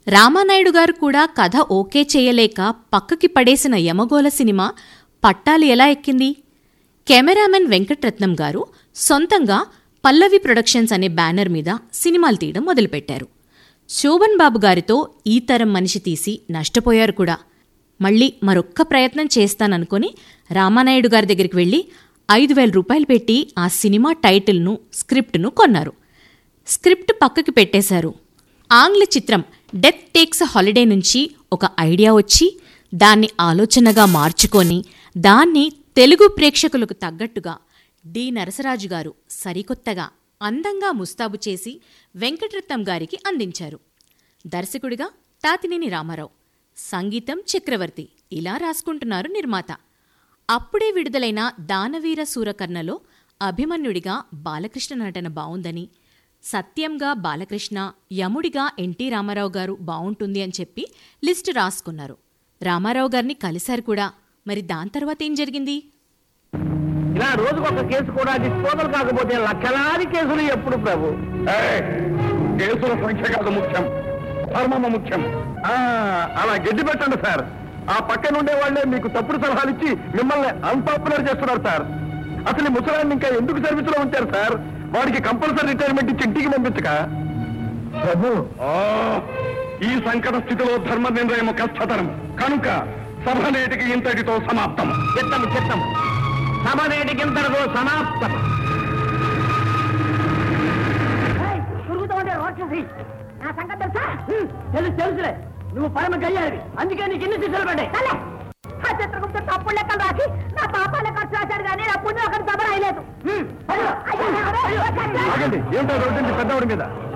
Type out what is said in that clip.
రామానాయుడు గారు కూడా కథ ఓకే చేయలేక పక్కకి పడేసిన యమగోళ సినిమా పట్టాలు ఎలా ఎక్కింది కెమెరామెన్ వెంకట్రత్నం గారు సొంతంగా పల్లవి ప్రొడక్షన్స్ అనే బ్యానర్ మీద సినిమాలు తీయడం మొదలుపెట్టారు శోభన్ బాబు గారితో ఈ తరం మనిషి తీసి నష్టపోయారు కూడా మళ్ళీ మరొక్క ప్రయత్నం చేస్తాననుకొని రామానాయుడు గారి దగ్గరికి వెళ్ళి ఐదు వేల రూపాయలు పెట్టి ఆ సినిమా టైటిల్ను స్క్రిప్ట్ను కొన్నారు స్క్రిప్ట్ పక్కకి పెట్టేశారు ఆంగ్ల చిత్రం డెత్ టేక్స్ హాలిడే నుంచి ఒక ఐడియా వచ్చి దాన్ని ఆలోచనగా మార్చుకొని దాన్ని తెలుగు ప్రేక్షకులకు తగ్గట్టుగా డి నరసరాజు గారు సరికొత్తగా అందంగా ముస్తాబు చేసి వెంకటరత్నం గారికి అందించారు దర్శకుడిగా తాతినేని రామారావు సంగీతం చక్రవర్తి ఇలా రాసుకుంటున్నారు నిర్మాత అప్పుడే విడుదలైన దానవీర సూరకర్ణలో అభిమన్యుడిగా బాలకృష్ణ నటన బావుందని సత్యంగా బాలకృష్ణ యముడిగా ఎన్టీ రామారావు గారు బావుంటుంది అని చెప్పి లిస్టు రాసుకున్నారు రామారావు గారిని కలిశారు కూడా మరి దాని తర్వాత ఏం జరిగింది ఇలా రోజుకొక కేసు కూడా డిస్పోజల్ కాకపోతే లక్షలాది కేసులు ఎప్పుడు ప్రభు ఏయ్, కేసుల సంఖ్య కాదు ముఖ్యం ధర్మము ముఖ్యం ఆ, అలా గడ్డి పెట్టండి సార్ ఆ పక్కన ఉండే వాళ్ళే మీకు తప్పుడు సలహాలు ఇచ్చి మిమ్మల్ని అన్పాపులర్ చేస్తున్నారు సార్ అసలు ఈ ముసలాన్ని ఇంకా ఎందుకు సర్వీస్ లో ఉంచారు సార్ వాడికి కంపల్సరీ రిటైర్మెంట్ ఇచ్చి ఇంటికి పంపించక ప్రభు ఈ సంకట స్థితిలో ధర్మ నిర్ణయం కష్టతరం కనుక సభ నేటికి ఇంతటితో సమాప్తం చిత్తము చిత్తము సమనేటికింతటితో సమాప్తం నా సంగతి తెలుసా తెలుసు తెలుసులే నువ్వు పరమ గయ్యాడివి అందుకే నీకు ఇన్ని శిక్షలు పడ్డాయి సరే ఆ చిత్రగుప్త తప్పుడు లెక్కలు రాసి నా పాపాల ఖర్చు రాశాడు కానీ నా పుణ్యం ఒకటి సభ రాయలేదు హ్మ్, అయ్యో, అయ్యో, అయ్యో, అయ్యో, ఆగండి ఏమిటో రోడ్డు పెద్దవాడి మీద